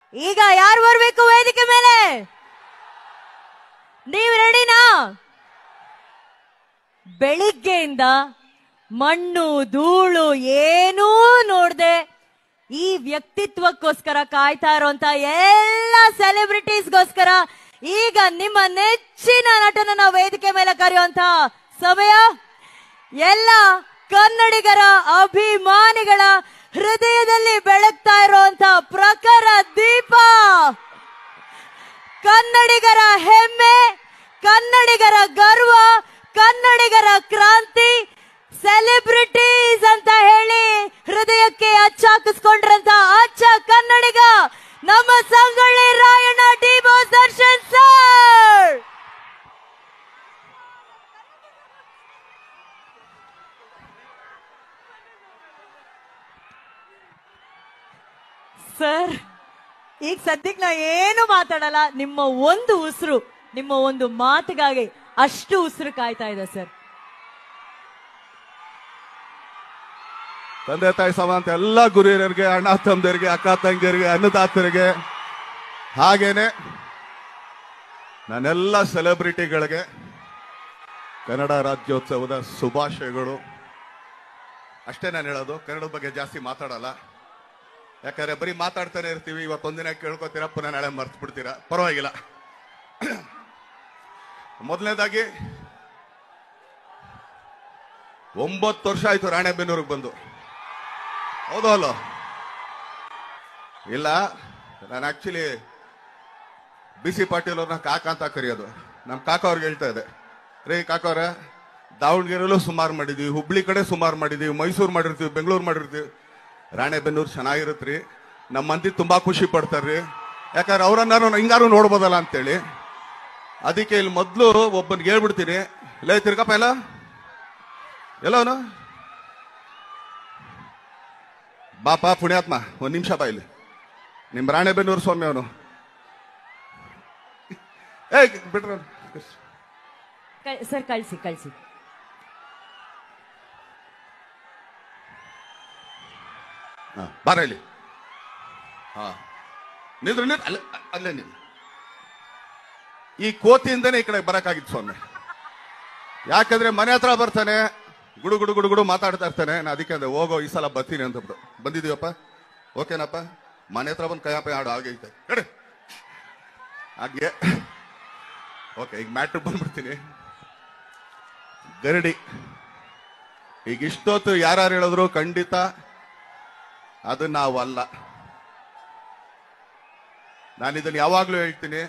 ಈಗ ಯಾರು ಬರ್ಬೇಕು ವೇದಿಕೆ ಮೇಲೆ ನೀವು ರೆಡಿನಾ ಬೆಳಿಗ್ಗೆಯಿಂದ ಮಣ್ಣು ಧೂಳು ಏನೂ ನೋಡ್ದೆ ಈ ವ್ಯಕ್ತಿತ್ವಕ್ಕೋಸ್ಕರ ಕಾಯ್ತಾ ಇರುವಂತ ಎಲ್ಲ ಸೆಲೆಬ್ರಿಟೀಸ್ಗೋಸ್ಕರ ಈಗ ನಿಮ್ಮ ನೆಚ್ಚಿನ ನಟನನ್ನ ವೇದಿಕೆ ಮೇಲೆ ಕರೆಯುವಂತ ಸಮಯ ಎಲ್ಲ ಕನ್ನಡಿಗರ ಅಭಿಮಾನಿಗಳ ಹೃದಯದಲ್ಲಿ ಬೆಳಗ್ತಾ ಇರುವಂತ ಪ್ರಖರ ದೀಪ ಕನ್ನಡಿಗರ ಹೆಮ್ಮೆ ಕನ್ನಡಿಗರ ಗರ್ವ ಕನ್ನಡಿಗರ ಕ್ರಾಂತಿ ಸೆಲೆಬ್ರಿಟೀಸ್ ಅಂತ ಹೇಳಿ ಹೃದಯಕ್ಕೆ ಅಚ್ಚಾಕಿಸ್ಕೊಂಡ್ರಂತ ಅಚ್ಚ ಕನ್ನಡಿಗ ನಮ್ಮ Sangolli Rayanna D boss Darshan sir sir ಈಗ ಸದ್ಯಕ್ಕೆ ನಾ ಏನು ಮಾತಾಡಲ್ಲ ನಿಮ್ಮ ಒಂದು ಉಸಿರು ನಿಮ್ಮ ಒಂದು ಮಾತಿಗಾಗಿ ಅಷ್ಟು ಉಸಿರು ಕಾಯ್ತಾ ಇದೆ ಸರ್ ತಂದೆ ತಾಯಿ ಸಮಾಂತ ಎಲ್ಲ ಗುರಿಯರಿಗೆ ಅಣ್ಣ ತಮ್ಮದರಿಗೆ ಅಕ್ಕ ತಂಗಿಯರಿಗೆ ಅನ್ನದಾತರಿಗೆ ಹಾಗೇನೆ ನನ್ನೆಲ್ಲ ಸೆಲೆಬ್ರಿಟಿಗಳಿಗೆ ಕನ್ನಡ ರಾಜ್ಯೋತ್ಸವದ ಶುಭಾಶಯಗಳು ಅಷ್ಟೇ ನಾನು ಹೇಳೋದು ಕನ್ನಡದ ಬಗ್ಗೆ ಜಾಸ್ತಿ ಮಾತಾಡಲ್ಲ ಯಾಕಂದ್ರೆ ಬರೀ ಮಾತಾಡ್ತಾನೆ ಇರ್ತೀವಿ ಇವತ್ತೊಂದಿನ ಕೇಳ್ಕೊತೀರಾ ಪುನಃ ನಾಳೆ ಮರ್ತು ಬಿಡ್ತೀರಾ ಪರವಾಗಿಲ್ಲ ಮೊದಲನೇದಾಗಿ ಒಂಬತ್ತು ವರ್ಷ ಆಯ್ತು ರಾಣೆಬೆನ್ನೂರಿಗೆ ಬಂದು ಹೌದು ಅಲ್ಲೋ ಇಲ್ಲ ನಾನು ಆಕ್ಚುಲಿ ಬಿ ಸಿ ಪಾಟೀಲ್ ಅವ್ರನ್ನ ಕಾಕ ಅಂತ ಕರೆಯೋದು ನಮ್ಮ ಕಾಕ ಅವ್ರಿಗೆ ಹೇಳ್ತಾ ಇದೆ ರೇ ಕಾಕ ಅವ್ರ ದಾವಣಗೆರೆಲ್ಲೂ ಸುಮಾರು ಮಾಡಿದೀವಿ ಹುಬ್ಳಿ ಕಡೆ ಸುಮಾರು ಮಾಡಿದೀವಿ ಮೈಸೂರು ಮಾಡಿರ್ತೀವಿ ಬೆಂಗಳೂರು ಮಾಡಿರ್ತೀವಿ ರಾಣೆಬೆನ್ನೂರು ಚೆನ್ನಾಗಿರುತ್ತೆ ರೀ ನಮ್ಮ ಮಂದಿ ತುಂಬಾ ಖುಷಿ ಪಡ್ತಾರ್ರಿ ಯಾಕಂದ್ರೆ ಅವ್ರನ್ನ ಹಿಂಗಾರು ನೋಡ್ಬೋದಲ್ಲ ಅಂತೇಳಿ ಅದಕ್ಕೆ ಇಲ್ಲಿ ಮೊದಲು ಒಬ್ಬನಿಗೆ ಹೇಳ್ಬಿಡ್ತೀನಿ ಲೇ ತಿರ್ಗಪ್ಪ ಎಲ್ಲ ಎಲ್ಲವನು ಬಾಪ ಪುಣ್ಯಾತ್ಮ ಒಂದ್ ನಿಮಿಷ ಬಾ ಇಲ್ಲಿ ನಿಮ್ ರಾಣೆಬೆನ್ನೂರು ಸ್ವಾಮಿ ಅವನು ಏ ಬಿಟ್ರ ಕ- ಸರ್ ಕಳ್ಸಿ ಕಳ್ಸಿ ಬಾರ ಇಲ್ಲಿ ಹಾ ನಿಂದ್ರು ನಿಂದ್ರು ಅಲ್ಲೇ ಅಲ್ಲೇ ನಿಂದ್ರು ಈ ಕೋತಿಯಿಂದನೇ ಈ ಕಡೆ ಬರಕಾಗಿತ್ತು ಸ್ವಾಮಿ ಯಾಕಂದ್ರೆ ಮನೆ ಹತ್ರ ಬರ್ತಾನೆ ಗುಡು ಗುಡು ಗುಡು ಗುಡು ಮಾತಾಡ್ತಾ ಇರ್ತಾನೆ ನಾ ಅದಕ್ಕೆ ಅಂದ್ರೆ ಹೋಗೋ ಈ ಸಲ ಬರ್ತೀನಿ ಅಂತ ಬಿಟ್ಟು ಬಂದಿದೀವಪ್ಪ ಓಕೆನಪ್ಪ ಮನೆ ಹತ್ರ ಬಂದು ಕೈಯಪ್ಪ ಹಾಡು ಆಗೈತೆ ಕಡೆ ಹಾಗೆ ಓಕೆ ಈಗ ಮ್ಯಾಟ್ರ್ ಬಂದ್ಬಿಡ್ತೀನಿ ಗರಡಿ ಈಗ ಇಷ್ಟೊತ್ತು ಯಾರು ಹೇಳಿದ್ರು ಖಂಡಿತ ಅದು ನಾವಲ್ಲ ನಾನು ಇದನ್ನು ಯಾವಾಗ್ಲೂ ಹೇಳ್ತೀನಿ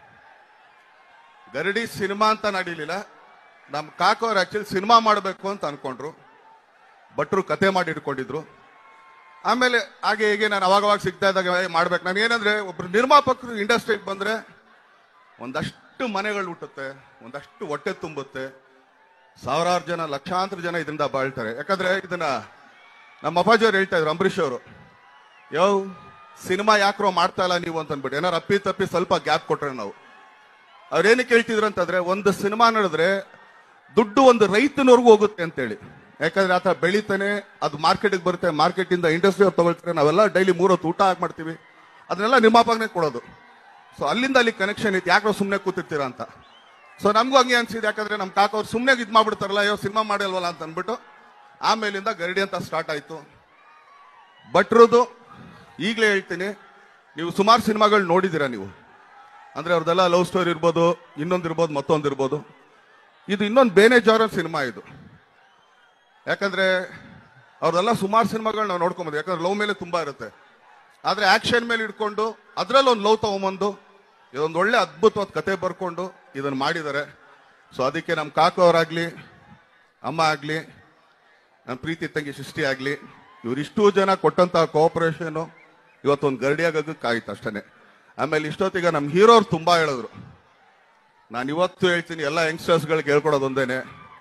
ಗರಡಿ ಸಿನಿಮಾ ಅಂತ ನಡೀಲಿಲ್ಲ ನಮ್ಮ ಕಾಕೋರು ಆಕ್ಚುಲಿ ಸಿನಿಮಾ ಮಾಡಬೇಕು ಅಂತ ಅನ್ಕೊಂಡ್ರು ಭಟ್ರು ಕತೆ ಮಾಡಿ ಇಟ್ಕೊಂಡಿದ್ರು ಆಮೇಲೆ ಹಾಗೆ ಹೀಗೆ ನಾನು ಅವಾಗ ಅವಾಗ ಸಿಗ್ತಾ ಇದ್ದಾಗ ಏ, ಮಾಡ್ಬೇಕು ನಾನು ಏನಂದ್ರೆ ಒಬ್ರು ನಿರ್ಮಾಪಕರು ಇಂಡಸ್ಟ್ರಿಗೆ ಬಂದ್ರೆ ಒಂದಷ್ಟು ಮನೆಗಳು ಹುಟ್ಟುತ್ತೆ ಒಂದಷ್ಟು ಹೊಟ್ಟೆ ತುಂಬುತ್ತೆ ಸಾವಿರಾರು ಜನ ಲಕ್ಷಾಂತರ ಜನ ಇದರಿಂದ ಬಾಳ್ತಾರೆ ಯಾಕಂದ್ರೆ ಇದನ್ನ ನಮ್ಮ ಅಪ್ಪಾಜಿಯವ್ರು ಹೇಳ್ತಾ ಇದ್ರು ಅಂಬರೀಷ್ ಅವರು ಯೋ ಸಿನಿಮಾ ಯಾಕ್ರೋ ಮಾಡ್ತಾ ಇಲ್ಲ ನೀವು ಅಂತ ಅಂದ್ಬಿಟ್ಟು ಏನಾರು ಅಪ್ಪಿ ತಪ್ಪಿ ಸ್ವಲ್ಪ ಗ್ಯಾಪ್ ಕೊಟ್ರೆ ನಾವು ಅವ್ರೇನಕ್ಕೆ ಹೇಳ್ತಿದ್ರು ಅಂತಂದ್ರೆ ಒಂದು ಸಿನಿಮಾ ನಡೆದ್ರೆ ದುಡ್ಡು ಒಂದು ರೈತನವರೆಗೂ ಹೋಗುತ್ತೆ ಅಂತೇಳಿ ಯಾಕಂದ್ರೆ ಆತ ಬೆಳಿತಾನೆ ಅದು ಮಾರ್ಕೆಟ್ಗೆ ಬರುತ್ತೆ ಮಾರ್ಕೆಟ್ ಇಂದ ಇಂಡಸ್ಟ್ರಿ ಅವ್ರು ತಗೊಳ್ತಾರೆ ನಾವೆಲ್ಲ ಡೈಲಿ ಮೂರೊತ್ತು ಊಟ ಹಾಕಿ ಮಾಡ್ತೀವಿ ಅದನ್ನೆಲ್ಲ ನಿರ್ಮಾಪಕನೇ ಕೊಡೋದು ಸೊ ಅಲ್ಲಿಂದ ಅಲ್ಲಿ ಕನೆಕ್ಷನ್ ಇತ್ತು ಯಾಕೋ ಸುಮ್ಮನೆ ಕೂತಿರ್ತೀರಾ ಅಂತ ಸೊ ನಮಗೂ ಹಂಗೆ ಅನ್ಸಿದೆ ಯಾಕಂದ್ರೆ ನಮ್ಮ ಕಾಕ ಅವ್ರು ಸುಮ್ಮನೆ ಇದು ಮಾಡ್ಬಿಡ್ತಾರಲ್ಲ ಅಯ್ಯೋ ಸಿನಿಮಾ ಮಾಡಲ್ವಲ್ಲ ಅಂತ ಅಂದ್ಬಿಟ್ಟು ಆಮೇಲಿಂದ ಗರಡಿ ಅಂತ ಸ್ಟಾರ್ಟ್ ಆಯ್ತು ಭಟ್ರದು ಈಗಲೇ ಹೇಳ್ತೀನಿ ನೀವು ಸುಮಾರು ಸಿನಿಮಾಗಳು ನೋಡಿದ್ದೀರಾ ನೀವು ಅಂದ್ರೆ ಅವ್ರದ್ದೆಲ್ಲ ಲವ್ ಸ್ಟೋರಿ ಇರ್ಬೋದು ಇನ್ನೊಂದು ಇರ್ಬೋದು ಮತ್ತೊಂದು ಇರ್ಬೋದು ಇದು ಇನ್ನೊಂದು ಬೇನೆ ಜಾರರ್ ಸಿನಿಮಾ ಇದು ಯಾಕಂದ್ರೆ ಅವ್ರದೆಲ್ಲ ಸುಮಾರು ಸಿನಿಮಾಗಳು ನಾವು ನೋಡ್ಕೊಂಬೋದು ಯಾಕಂದ್ರೆ ಲವ್ ಮೇಲೆ ತುಂಬಾ ಇರುತ್ತೆ ಆದ್ರೆ ಆಕ್ಷನ್ ಮೇಲೆ ಇಟ್ಕೊಂಡು ಅದ್ರಲ್ಲಿ ಒಂದು ಲವ್ ತಗೊಂಬಂದು ಇದೊಂದು ಒಳ್ಳೆ ಅದ್ಭುತವಾದ ಕತೆ ಬರ್ಕೊಂಡು ಇದನ್ನ ಮಾಡಿದ್ದಾರೆ ಸೊ ಅದಕ್ಕೆ ನಮ್ಮ ಕಾಕು ಅವರಾಗ್ಲಿ ಅಮ್ಮ ಆಗ್ಲಿ ನನ್ನ ಪ್ರೀತಿ ತಂಗಿ ಸೃಷ್ಟಿ ಆಗ್ಲಿ ಇವರಿಷ್ಟು ಜನ ಕೊಟ್ಟಂತ ಕೋಆಪರೇಷನ್ ಇವತ್ತೊಂದು ಗರಡಿಯಾಗಕ್ಕೆ ಆಯ್ತು ಅಷ್ಟೇ ಆಮೇಲೆ ಇಷ್ಟೊತ್ತಿಗೆ ನಮ್ಮ ಹೀರೋರು ತುಂಬಾ ಹೇಳಿದ್ರು ನಾನು ಇವತ್ತು ಹೇಳ್ತೀನಿ ಎಲ್ಲ ಯಂಗ್ಸ್ಟರ್ಸ್ಗಳಿಗೆ ಹೇಳ್ಕೊಡೋದು ಒಂದೇನೆ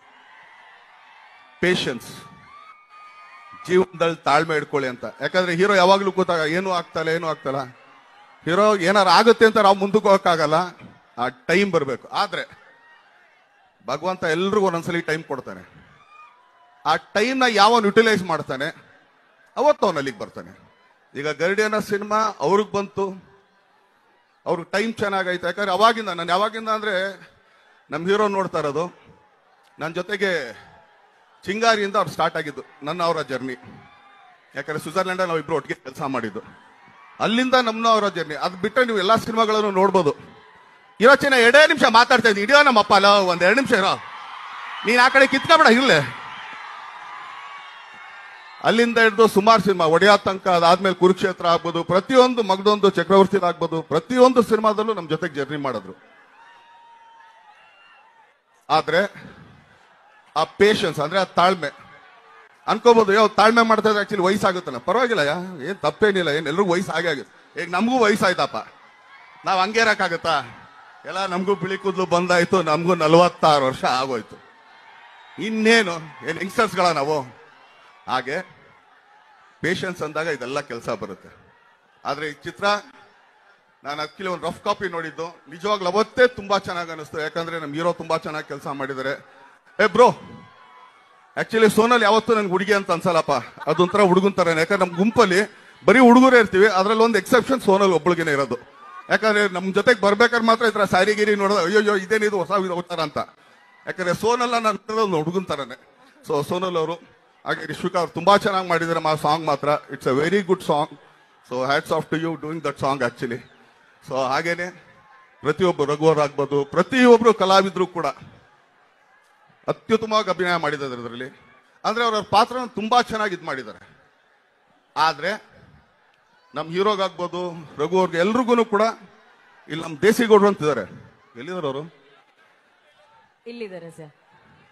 ಪೇಷನ್ಸ್ ಜೀವನದಲ್ಲಿ ತಾಳ್ಮೆ ಇಟ್ಕೊಳ್ಳಿ ಅಂತ ಯಾಕಂದ್ರೆ ಹೀರೋ ಯಾವಾಗ್ಲೂ ಕೂತಾಗ ಏನು ಆಗ್ತಲ್ಲ ಏನು ಆಗ್ತಲ್ಲ ಹೀರೋ ಏನಾರು ಆಗುತ್ತೆ ಅಂತ ನಾವು ಮುಂದಕ್ಕೆ ಹೋಗಕ್ಕಾಗಲ್ಲ ಆ ಟೈಮ್ ಬರಬೇಕು ಆದ್ರೆ ಭಗವಂತ ಎಲ್ರಿಗೂ ಒಂದೊಂದ್ಸಲಿ ಟೈಮ್ ಕೊಡ್ತಾನೆ ಆ ಟೈಮ್ನ ಯಾವನ್ ಯುಟಿಲೈಸ್ ಮಾಡ್ತಾನೆ ಅವತ್ತು ಅವನು ಅಲ್ಲಿಗೆ ಬರ್ತಾನೆ ಈಗ ಗರಡಿ ಅನ್ನೋ ಸಿನಿಮಾ ಅವ್ರಿಗೆ ಬಂತು ಅವ್ರಿಗೆ ಟೈಮ್ ಚೆನ್ನಾಗೈತೆ ಯಾಕಂದ್ರೆ ಅವಾಗಿಂದ ನಾನು ಯಾವಾಗಿಂದ ಅಂದ್ರೆ ನಮ್ಮ ಹೀರೋ ನೋಡ್ತಾ ಇರೋದು ನನ್ನ ಜೊತೆಗೆ ಚಿಂಗಾರಿಯಿಂದ ಅವ್ರು ಸ್ಟಾರ್ಟ್ ಆಗಿದ್ದು ನನ್ನ ಅವರ ಜರ್ನಿ ಯಾಕಂದ್ರೆ ಸ್ವಿಟ್ಜರ್ಲೆಂಡ್ ನಾವು ಇಬ್ರು ಒಟ್ಟಿಗೆ ಕೆಲಸ ಮಾಡಿದ್ದು ಅಲ್ಲಿಂದ ನಮ್ಮನ್ನ ಅವರ ಜರ್ನಿ ಅದು ಬಿಟ್ಟರೆ ನೀವು ಎಲ್ಲಾ ಸಿನಿಮಾಗಳನ್ನು ನೋಡ್ಬೋದು ಇರೋ ಚಿನ್ನ ಎರಡೇ ನಿಮಿಷ ಮಾತಾಡ್ತಾ ಇದ್ದೀನಿ ಇಡೀ ನಮ್ಮಪ್ಪ ಅಲ್ಲ ಒಂದ್ ಎರಡು ನಿಮಿಷ ಇರೋ ನೀನ್ ಆ ಕಡೆ ಕಿತ್ಕೊಬೇಡ ಇರ್ಲೆ ಅಲ್ಲಿಂದ ಹಿಡಿದು ಸುಮಾರು ಸಿನಿಮಾ ಒಡೆಯ ತನಕ ಅದಾದ್ಮೇಲೆ ಕುರುಕ್ಷೇತ್ರ ಆಗ್ಬೋದು ಪ್ರತಿಯೊಂದು ಮಗದೊಂದು ಚಕ್ರವರ್ತಿ ಆಗ್ಬೋದು ಪ್ರತಿಯೊಂದು ಸಿನಿಮಾದಲ್ಲೂ ನಮ್ಮ ಜೊತೆಗೆ ಜರ್ನಿ ಮಾಡಿದ್ರು ಆದ್ರೆ ಆ ಪೇಷನ್ಸ್ ಅಂದ್ರೆ ಆ ತಾಳ್ಮೆ ಅನ್ಕೋಬಹುದು ಯಾವ ತಾಳ್ಮೆ ಮಾಡ್ತಾ ಇದ್ರೆ ಆಕ್ಚುಲಿ ವಯಸ್ಸಾಗುತ್ತಲ್ಲ ಪರವಾಗಿಲ್ಲ ಯಾ ಏನ್ ತಪ್ಪೇನಿಲ್ಲ ಏನ್ ಎಲ್ರಿಗೂ ವಯಸ್ಸು ಆಗೇ ಆಗುತ್ತೆ ಈಗ ನಮಗೂ ವಯಸ್ಸಾಯ್ತಪ್ಪ ನಾವ್ ಹಂಗೆ ಇರಕ್ಕಾಗತ್ತಾ ಎಲ್ಲ ನಮಗೂ ಬಿಳಿ ಕೂದಲು ಬಂದಾಯ್ತು ನಮಗೂ ನಲವತ್ತಾರು ವರ್ಷ ಆಗೋಯ್ತು ಇನ್ನೇನು ಏನ್ ಯಂಗ್ಸ್ಟರ್ಸ್ಗಳ ನಾವು ಹಾಗೆ ಪೇಷನ್ಸ್ ಅಂದಾಗ ಇದೆಲ್ಲ ಕೆಲಸ ಬರುತ್ತೆ ಆದ್ರೆ ಈ ಚಿತ್ರ ನಾನು ಆಕ್ಚುಲಿ ಒಂದು ರಫ್ ಕಾಪಿ ನೋಡಿದ್ದು ನಿಜವಾಗ್ಲೂ ಅವತ್ತೇ ತುಂಬಾ ಚೆನ್ನಾಗಿ ಅನಿಸ್ತು ಯಾಕಂದ್ರೆ ನಮ್ ಹೀರೋ ತುಂಬಾ ಚೆನ್ನಾಗಿ ಕೆಲಸ ಮಾಡಿದ್ದಾರೆ ಏ ಬ್ರೋ ಆಕ್ಚುಲಿ ಸೋನಲ್ ಯಾವತ್ತೂ ನನ್ಗೆ ಹುಡುಗಿ ಅಂತ ಅನ್ಸಲ್ಲಪ್ಪ ಅದೊಂಥರ ಹುಡುಗನ್ ತರನೇ ಯಾಕಂದ್ರೆ ನಮ್ ಗುಂಪಲ್ಲಿ ಬರೀ ಹುಡುಗರೇ ಇರ್ತೀವಿ ಅದ್ರಲ್ಲಿ ಒಂದು ಎಕ್ಸೆಪ್ಷನ್ ಸೋನಲ್ ಒಬ್ಳಿಗೆನೆ ಇರೋದು ಯಾಕಂದ್ರೆ ನಮ್ ಜೊತೆಗೆ ಬರ್ಬೇಕಾದ್ರೆ ಮಾತ್ರ ಈ ತರ ಸ್ಯಾರಿ ಗಿರಿ ನೋಡೋದು ಅಯ್ಯೋ ಇದೇನಿದು ಹೊಸ ಹೋಗ್ತಾರ ಅಂತ ಯಾಕಂದ್ರೆ ಸೋನಲ್ ನನ್ನ ಒಂದು ಹುಡುಗನ್ ತರನೇ ಸೊ ಸೋನಲ್ ಅವರು ಹಾಗೆ ರಿಶ್ವಿಕಾ ಅವ್ರು ತುಂಬಾ ಚೆನ್ನಾಗಿ ಮಾಡಿದ್ದಾರೆ ಆ ಸಾಂಗ್ ಮಾತ್ರ it's a very good song so hats off to you doing that song actually so ಹಾಗೇನೆ ಪ್ರತಿಯೊಬ್ಬರು ರಘುವರ್ ಆಗ್ಬೋದು ಪ್ರತಿಯೊಬ್ರು ಕಲಾವಿದ್ರು ಕೂಡ ಅತ್ಯುತ್ತಮವಾಗಿ ಅಭಿನಯ ಮಾಡಿದ್ದಾರೆ ಇದರಲ್ಲಿ ಅಂದ್ರೆ ಅವರ ಪಾತ್ರ ತುಂಬಾ ಚೆನ್ನಾಗಿ ಇದು ಮಾಡಿದ್ದಾರೆ ಆದ್ರೆ ನಮ್ಮ ಹೀರೋಗಾಗ್ಬೋದು ರಘು ಅವ್ರಿಗೆ ಎಲ್ರಿಗೂ ಕೂಡ ಇಲ್ಲಿ ನಮ್ಮ ದೇಸಿಗೌಡರು ಅಂತಿದ್ದಾರೆ ಎಲ್ಲಿದ್ದಾರೆ ಅವರು ಇಲ್ಲಿದ್ದಾರೆ ಸರ್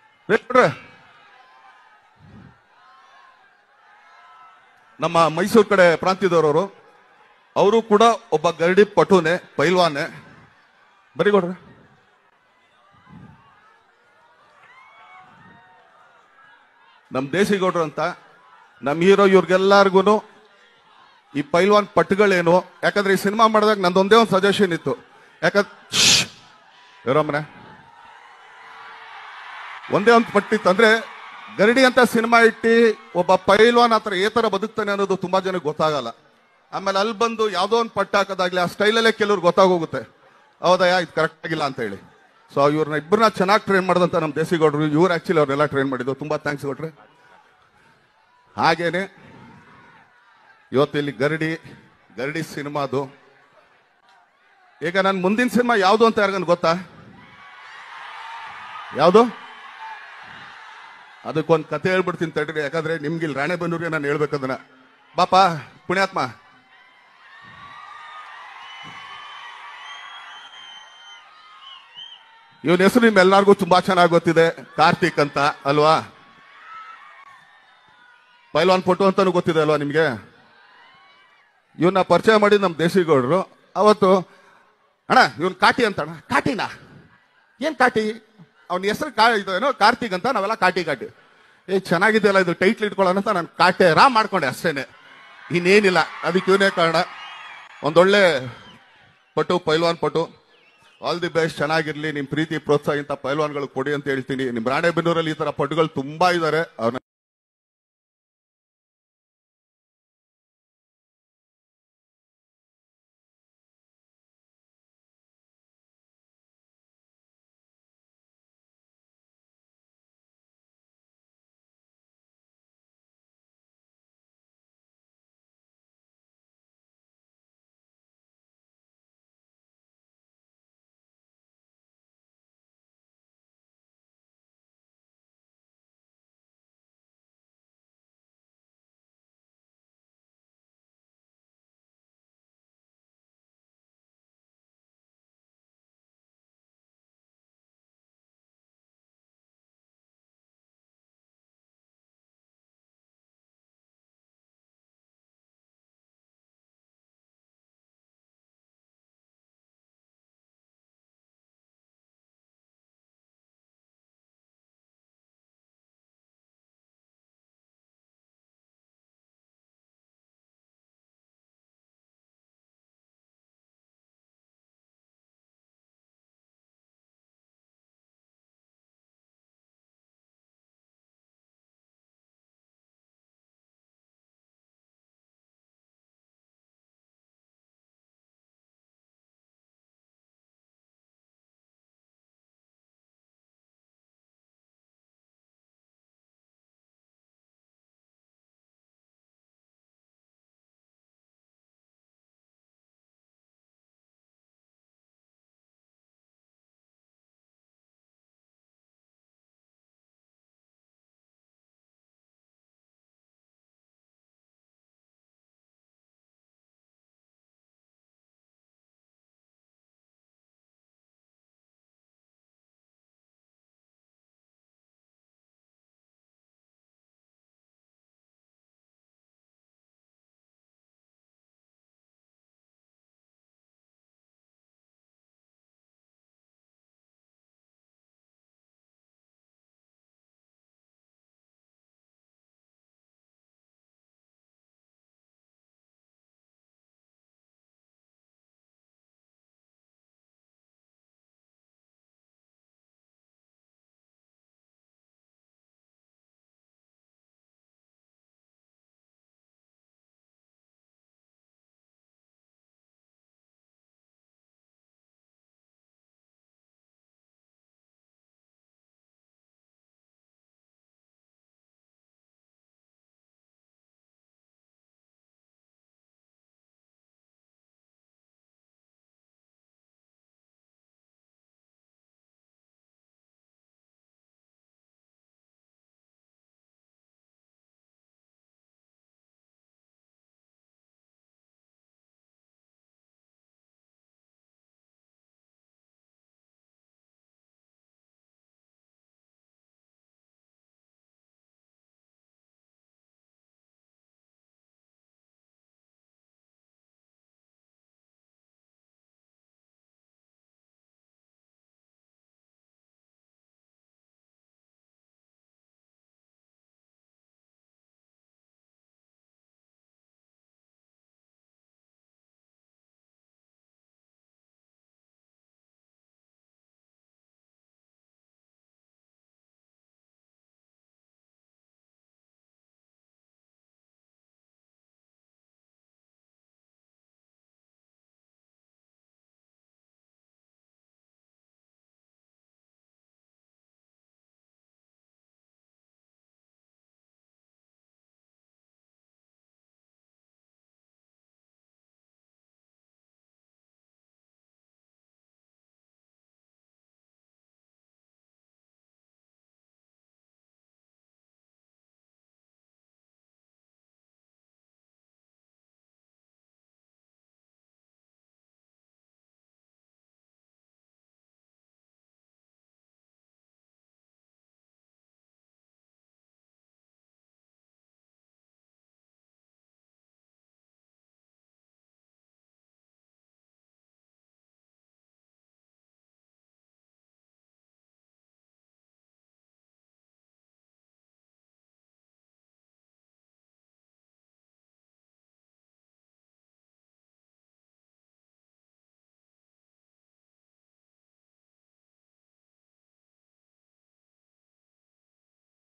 ನಮ್ಮ ಮೈಸೂರು ಕಡೆ ಪ್ರಾಂತ್ಯದವರವರು ಅವರು ಕೂಡ ಒಬ್ಬ ಗರಡಿ ಪಟುನೆ ಪೈಲ್ವಾನೆ ಬರಿಗೌಡ್ರೆ ನಮ್ ದೇಸಿಗೌಡ್ರು ಅಂತ ನಮ್ ಹೀರೋ ಇವ್ರಿಗೆಲ್ಲರಿಗೂ ಈ ಪೈಲ್ವಾನ್ ಪಟ್ಟುಗಳೇನು ಯಾಕಂದ್ರೆ ಈ ಸಿನಿಮಾ ಮಾಡಿದಾಗ ನಂದೊಂದೇ ಒಂದು ಸಜೆಷನ್ ಇತ್ತು ಯಾಕಂದ್ರೆ ಇರೋಮ್ರೆ ಒಂದೇ ಒಂದು ಪಟ್ಟಿತ್ತು ಅಂದ್ರೆ ಗರಡಿ ಅಂತ ಸಿನಿಮಾ ಇಟ್ಟಿ ಒಬ್ಬ ಪೈಲ್ವಾನ್ ಆತರ ಏ ತರ ಬದುಕ್ತಾನೆ ಅನ್ನೋದು ತುಂಬಾ ಜನಕ್ಕೆ ಗೊತ್ತಾಗಲ್ಲ ಆಮೇಲೆ ಅಲ್ಲಿ ಬಂದು ಯಾವ್ದೋ ಒಂದು ಪಟ್ಟ ಹಾಕೋದಾಗ್ಲಿ ಆ ಸ್ಟೈಲಲ್ಲೇ ಕೆಲವ್ರು ಗೊತ್ತಾಗೋಗುತ್ತೆ ಹೌದಯ್ಯ ಇದು ಕರೆಕ್ಟ್ ಆಗಿಲ್ಲ ಅಂತ ಹೇಳಿ ಸೊ ಇವ್ರನ್ನ ಇಬ್ಬರನ್ನ ಚೆನ್ನಾಗಿ ಟ್ರೈನ್ ಮಾಡಿದಂತ ನಮ್ಮ ದೇಸಿಗೌಡರು ಇವ್ರು ಆಕ್ಚುಲಿ ಅವ್ರನ್ನೆಲ್ಲ ಟ್ರೈನ್ ಮಾಡಿದ್ದು ತುಂಬಾ ಥ್ಯಾಂಕ್ಸ್ ಕೊಟ್ರೆ ಹಾಗೇನೆ ಇವತ್ತು ಇಲ್ಲಿ ಗರಡಿ ಗರಡಿ ಸಿನಿಮಾದು ಈಗ ನನ್ನ ಮುಂದಿನ ಸಿನಿಮಾ ಯಾವುದು ಅಂತ ಯಾರಿಗನ್ ಗೊತ್ತಾ ಯಾವುದು ಅದಕ್ಕೊಂದು ಕತೆ ಹೇಳ್ಬಿಡ್ತೀನಿ ತಡ್ರಿ ಯಾಕಂದ್ರೆ ನಿಮ್ಗೆ ಇಲ್ಲಿ ರಾಣೆಬೆನ್ನೂರಿಗೆ ನಾನು ಹೇಳ್ಬೇಕದನ್ನ ಬಾಪ ಪುಣ್ಯಾತ್ಮ ಇವನ ಹೆಸರು ನಿಮ್ಮೆಲ್ಲರಿಗೂ ತುಂಬಾ ಚೆನ್ನಾಗಿ ಗೊತ್ತಿದೆ ಕಾರ್ತಿಕ್ ಅಂತ ಅಲ್ವಾ ಪೈಲ್ವಾನ್ ಫೋಟೋ ಅಂತಾನು ಗೊತ್ತಿದೆ ಅಲ್ವಾ ನಿಮ್ಗೆ ಇವನ್ನ ಪರಿಚಯ ಮಾಡಿ ನಮ್ಮ ದೇಶಿಗೌಡರು ಅವತ್ತು ಅಣ್ಣ ಇವನ್ ಕಾಟಿ ಅಂತ ಅಣ್ಣ ಕಾಟಿನಾ ಏನ್ ಕಾಟಿ ಅವನ ಹೆಸರು ಕಾ ಇದು ಏನೋ ಕಾರ್ತಿಕ್ ಅಂತ ನಾವೆಲ್ಲ ಕಾಟಿ ಕಾಟಿ ಏ ಚೆನ್ನಾಗಿದೆಯಲ್ಲ ಇದು ಟೈಟ್ಲ್ ಇಟ್ಕೊಳ್ಳೋಣ ಅಂತ ನಾನು ಕಾಟೆ ರಾ ಮಾಡ್ಕೊಂಡೆ ಅಷ್ಟೇನೆ ಇನ್ನೇನಿಲ್ಲ ಅದಕ್ಕೆ ಇವನೇ ಕಾರಣ ಒಂದೊಳ್ಳೆ ಪಟು ಪೈಲ್ವಾನ್ ಪಟು ಆಲ್ ದಿ ಬೆಸ್ಟ್ ಚೆನ್ನಾಗಿರ್ಲಿ ನಿಮ್ ಪ್ರೀತಿ ಪ್ರೋತ್ಸಾಹ ಇಂಥ ಪೈಲ್ವಾನ್ಗಳು ಕೊಡಿ ಅಂತ ಹೇಳ್ತೀನಿ ನಿಮ್ ರಾಣೆಬೆನ್ನೂರಲ್ಲಿ ಈ ತರ ಪಟುಗಳು ತುಂಬಾ ಇದ್ದಾರೆ ಅವ್ರನ್ನ